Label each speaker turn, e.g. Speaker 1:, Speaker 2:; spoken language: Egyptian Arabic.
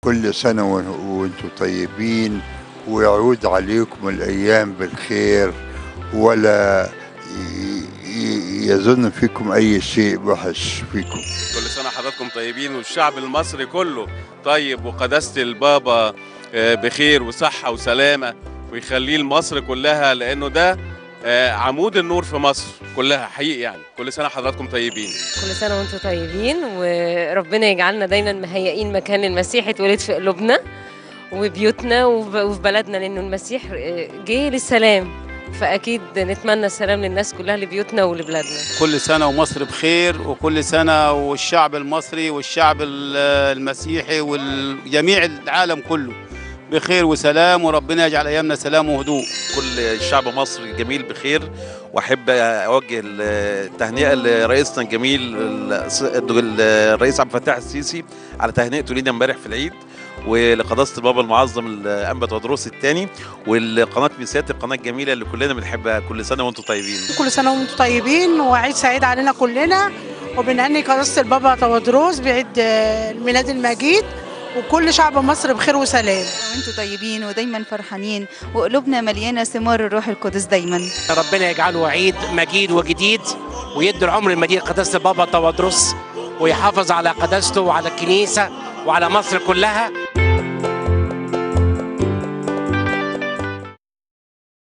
Speaker 1: كل سنة وان- وانتم طيبين ويعود عليكم الأيام بالخير ولا ي- ي- يظن فيكم أي شيء وحش فيكم
Speaker 2: كل سنة حضراتكم طيبين والشعب المصري كله طيب وقداسة البابا آه، بخير وصحة وسلامة ويخليه لمصر كلها لأنه ده آه، عمود النور في مصر كلها حقيقي يعني كل سنة حضراتكم طيبين
Speaker 3: كل سنة وانتم طيبين وربنا يجعلنا دايما مهيئين مكان المسيح اتولد في قلوبنا وبيوتنا وب- وفي بلدنا لأنه المسيح جه للسلام فأكيد نتمنى السلام للناس كلها لبيوتنا ولبلادنا
Speaker 4: كل سنة ومصر بخير وكل سنة والشعب المصري والشعب ال- المسيحي وجميع العالم كله بخير وسلام وربنا يجعل أيامنا سلام وهدوء
Speaker 5: كل شعب مصر الجميل بخير واحب اوجه التهنئه لرئيسنا الجميل ال- الرئيس عبد الفتاح السيسي على تهنئته لينا امبارح في العيد ولقداسه البابا المعظم الانبا تودروس الثاني والقناه ميسات القناه الجميله اللي كلنا بنحبها كل سنه وانتم طيبين
Speaker 6: كل سنة وانتم طيبين وعيد سعيد علينا كلنا وبنهني قداسة البابا تودروس بعيد آه، الميلاد المجيد وكل شعب مصر بخير وسلام
Speaker 7: وانتم طيبين ودايما فرحانين وقلوبنا مليانه ثمار الروح القدس دايما
Speaker 8: ربنا يجعله عيد مجيد وجديد ويدي العمر المديد قداسة البابا تودرس ويحافظ على قداسته وعلى الكنيسة وعلى مصر كلها